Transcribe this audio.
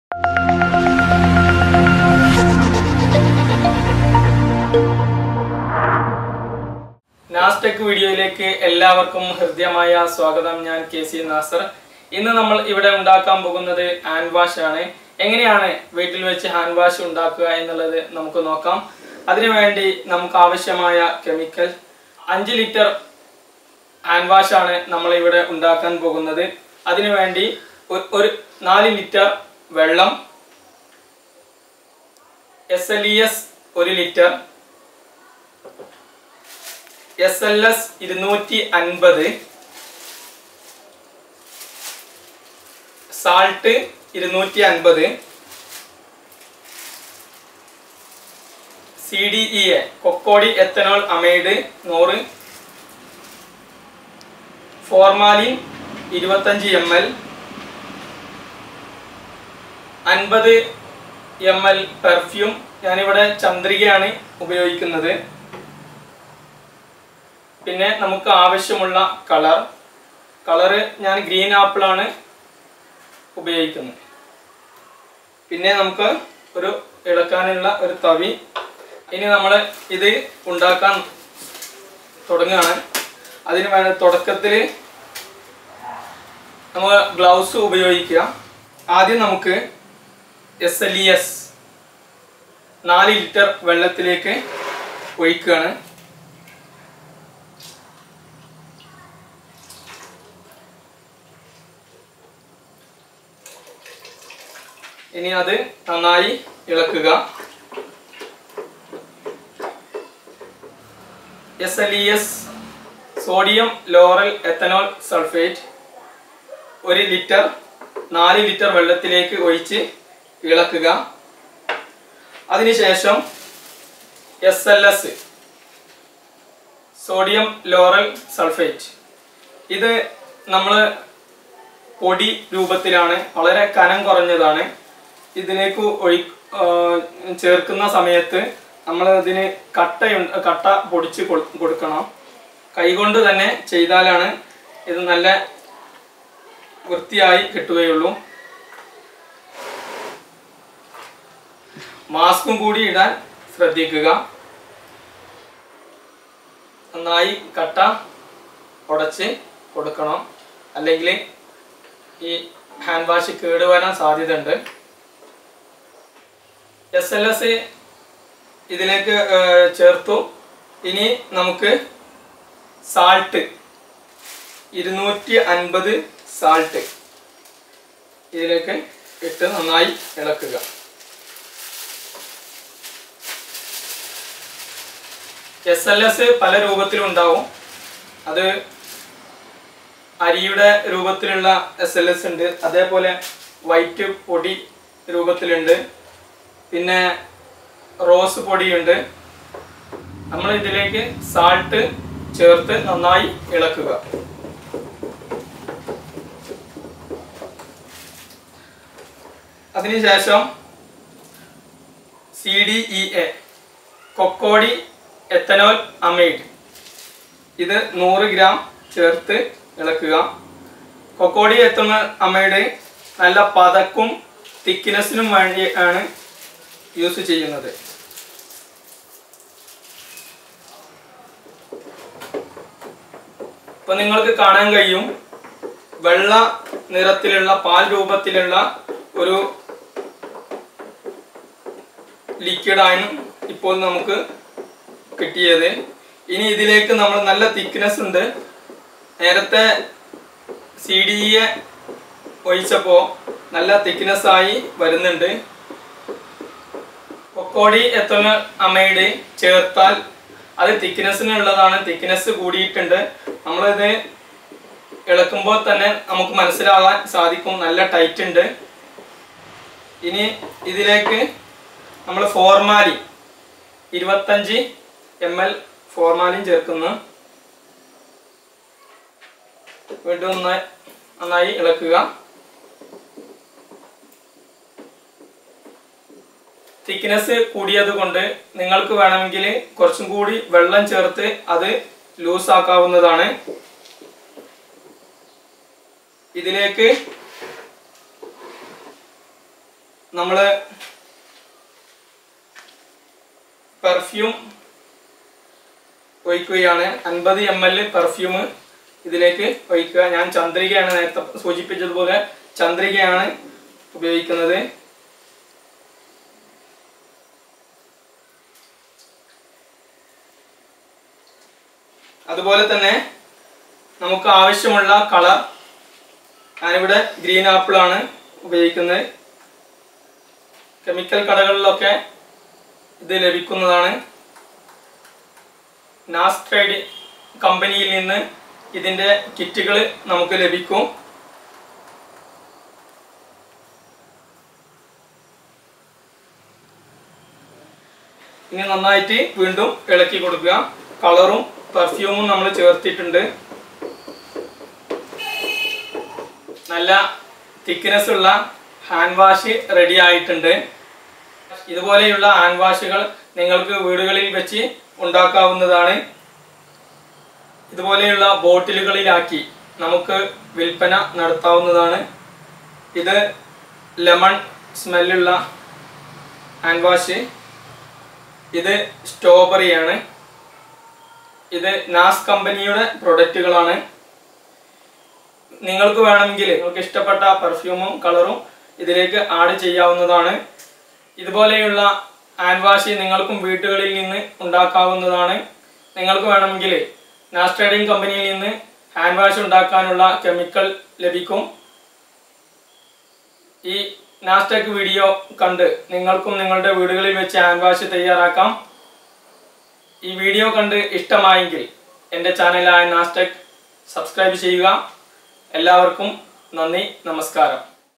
നാസ്ടെക് വീഡിയോയിലേക്ക് എല്ലാവർക്കും ഹൃദ്യമായ സ്വാഗതം ഞാൻ കെ സി നാസർ ഇന്ന് നമ്മൾ ഇവിടെ ഉണ്ടാക്കാൻ പോകുന്നത് ഹാൻഡ് വാഷ് ആണ് എങ്ങനെയാണ് വീട്ടിൽ വെച്ച് ഹാൻഡ് വാഷ് ഉണ്ടാക്കുക എന്നുള്ളത് നമുക്ക് നോക്കാം അതിനുവേണ്ടി നമുക്ക് ആവശ്യമായ കെമിക്കൽ അഞ്ച് ലിറ്റർ ഹാൻഡ് വാഷ് ആണ് നമ്മൾ ഇവിടെ ഉണ്ടാക്കാൻ പോകുന്നത് അതിനുവേണ്ടി ഒ- ഒരു നാല് ലിറ്റർ വെള്ളം എസ് എൽ ഇ എസ് ഒരു ലിറ്റർ എസ് എൽ എസ് ഇരുന്നൂറ്റി അൻപത് സാൾട്ട് ഇരുന്നൂറ്റി അൻപത് C D E A coco di ethanol amide നൂറ് ഫോർമാലിൻ ഇരുപത്തഞ്ച് എം എൽ അൻപത് എം എൽ പെർഫ്യൂം ഞാനിവിടെ ചന്ദ്രികയാണ് ഉപയോഗിക്കുന്നത് പിന്നെ നമുക്ക് ആവശ്യമുള്ള കളർ കളറ് ഞാൻ ഗ്രീൻ ആപ്പിൾ ആണ് ഉപയോഗിക്കുന്നത് പിന്നെ നമുക്ക് ഒരു ഇളക്കാനുള്ള ഒരു തവി ഇനി നമ്മൾ ഇത് ഉണ്ടാക്കാൻ തുടങ്ങുകയാണ് അതിന് വേണ്ട തുടക്കത്തിൽ നമ്മൾ ഗ്ലൗസ് ഉപയോഗിക്കുക ആദ്യം നമുക്ക് എസ് എൽ ഇ എസ് നാല് ലിറ്റർ വെള്ളത്തിലേക്ക് ഒഴിക്കുകയാണ് ഇനി അത് നന്നായി ഇളക്കുക S L E S sodium lauryl ethanol sulphate ഒരു ലിറ്റർ നാല് ലിറ്റർ വെള്ളത്തിലേക്ക് ഒഴിച്ച് ഇളക്കുക അതിനുശേഷം S L S sodium lauryl sulphate ഇത് നമ്മൾ പൊടി രൂപത്തിലാണ് വളരെ കനം കുറഞ്ഞതാണ് ഇതിലേക്ക് ഒഴി ആ, ചേർക്കുന്ന സമയത്ത് നമ്മൾ ഇതിന് കട്ടയുണ്ട് കട്ട പൊടിച്ച് കൊടു- കൊടുക്കണം കൈകൊണ്ട് തന്നെ ചെയ്താലാണ് ഇത് നല്ല വൃത്തിയായി കിട്ടുകയുള്ളൂ മാസ്കും കൂടി ഇടാൻ ശ്രദ്ധിക്കുക നന്നായി കട്ട ഉടച്ച് കൊടുക്കണം അല്ലെങ്കിൽ ഈ ഹാൻഡ് വാഷ് കേടുവരാൻ സാധ്യതയുണ്ട് എസ് എൽ എസ് ഇതിലേക്ക് ഏർ, ചേർത്തു ഇനി നമുക്ക് സാൾട്ട് ഇരുന്നൂറ്റി അൻപത് സാൾട്ട് ഇതിലേക്ക് ഇട്ട് നന്നായി ഇളക്കുക എസ് എൽ എസ് പല രൂപത്തിലുണ്ടാവും അത് അരിയുടെ രൂപത്തിലുള്ള എസ് എൽ എസ് ഉണ്ട് അതേപോലെ വൈറ്റ് പൊടി രൂപത്തിലുണ്ട് പിന്നെ റോസ് പൊടിയുണ്ട് നമ്മൾ ഇതിലേക്ക് സാൾട്ട് ചേർത്ത് നന്നായി ഇളക്കുക അതിനുശേഷം C D E A coco di ethanol amide ഇത് നൂറ് ഗ്രാം ചേർത്ത് ഇളക്കുക കൊക്കോഡി എത്തുന്ന അമ്മയുടെ നല്ല പതക്കും തിക്നെസ്സിനും വേണ്ടി ആണ് യൂസ് ചെയ്യുന്നത് ഇപ്പൊ നിങ്ങൾക്ക് കാണാൻ കഴിയും വെള്ള നിറത്തിലുള്ള പാൽ രൂപത്തിലുള്ള ഒരു ലിക്വിഡാണ് ഇപ്പോൾ നമുക്ക് കിട്ടിയത് ഇനി ഇതിലേക്ക് നമ്മൾ നല്ല തിക്നെസ് ഉണ്ട് നേരത്തെ സി ഡി എ ഒഴിച്ചപ്പോൾ നല്ല തിക്നെസ് ആയി വരുന്നുണ്ട് കൊക്കോടി എത്തുന്ന അമൈഡ് ചേർത്താൽ അത് തിക്നെസ്സിനുള്ളതാണ് തിക്നെസ് കൂടിയിട്ടുണ്ട് നമ്മളിത് ഇളക്കുമ്പോൾ തന്നെ നമുക്ക് മനസ്സിലാകാൻ സാധിക്കും നല്ല ടൈറ്റ് ഉണ്ട് ഇനി ഇതിലേക്ക് നമ്മൾ ഫോർമാലിൻ ഇരുപത്തഞ്ച് എം എൽ ഫോർമാലിൻ ചേർക്കുന്നു വീണ്ടും നന്നായി നന്നായി ഇളക്കുക തിക്നെസ് കൂടിയത് കൊണ്ട് നിങ്ങൾക്ക് വേണമെങ്കിൽ കുറച്ചും കൂടി വെള്ളം ചേർത്ത് അത് ലൂസ് ആക്കാവുന്നതാണ് ഇതിലേക്ക് നമ്മൾ പെർഫ്യൂം ഒഴിക്കുകയാണ് അൻപത് എം എൽ പെർഫ്യൂം ഇതിലേക്ക് ഒഴിക്കുക ഞാൻ ചന്ദ്രികയാണ് നേരത്തെ സൂചിപ്പിച്ചതുപോലെ ചന്ദ്രികയാണ് ഉപയോഗിക്കുന്നത് അതുപോലെ തന്നെ നമുക്ക് ആവശ്യമുള്ള കളർ ഞാനിവിടെ ഗ്രീൻ ആപ്പിൾ ആണ് ഉപയോഗിക്കുന്നത് കെമിക്കൽ കടകളിലൊക്കെ ഇത് ലഭിക്കുന്നതാണ് നാസ്ട്രൈഡ് കമ്പനിയിൽ നിന്ന് ഇതിൻ്റെ കിറ്റുകൾ നമുക്ക് ലഭിക്കും ഇനി നന്നായിട്ട് വീണ്ടും ഇളക്കി കൊടുക്കുക കളറും പെർഫ്യൂമും നമ്മൾ ചേർത്തിട്ടുണ്ട് നല്ല തിക്നെസ് ഉള്ള ഹാൻഡ് വാഷ് റെഡി ആയിട്ടുണ്ട് ഇതുപോലെയുള്ള ഹാൻഡ് വാഷുകൾ നിങ്ങൾക്ക് വീടുകളിൽ വെച്ച് ഉണ്ടാക്കാവുന്നതാണ് ഇതുപോലെയുള്ള ബോട്ടിലുകളിലാക്കി നമുക്ക് വിൽപ്പന നടത്താവുന്നതാണ് ഇത് ലെമൺ സ്മെല്ലുള്ള ഹാൻഡ് വാഷ് ഇത് സ്ട്രോബെറിയാണ് ഇത് നാസ് കമ്പനിയുടെ പ്രൊഡക്റ്റുകളാണ് നിങ്ങൾക്ക് വേണമെങ്കിൽ നിങ്ങൾക്ക് ഇഷ്ടപ്പെട്ട പെർഫ്യൂമും കളറും ഇതിലേക്ക് ആഡ് ചെയ്യാവുന്നതാണ് ഇതുപോലെയുള്ള ഹാൻഡ് വാഷ് നിങ്ങൾക്കും വീട്ടുകളിൽ നിന്ന് ഉണ്ടാക്കാവുന്നതാണ് നിങ്ങൾക്ക് വേണമെങ്കിൽ നാസ് ട്രേഡിംഗ് കമ്പനിയിൽ നിന്ന് ഹാൻഡ് വാഷ് ഉണ്ടാക്കാനുള്ള കെമിക്കൽ ലഭിക്കും ഈ നാസ്ടെക് വീഡിയോ കണ്ട് നിങ്ങൾക്കും നിങ്ങളുടെ വീടുകളിൽ വെച്ച് ഹാൻഡ് വാഷ് തയ്യാറാക്കാം ഈ വീഡിയോ കണ്ട് ഇഷ്ടമായെങ്കിൽ എൻ്റെ ചാനലായ നാസ്ടെക് സബ്സ്ക്രൈബ് ചെയ്യുക എല്ലാവർക്കും നന്ദി നമസ്കാരം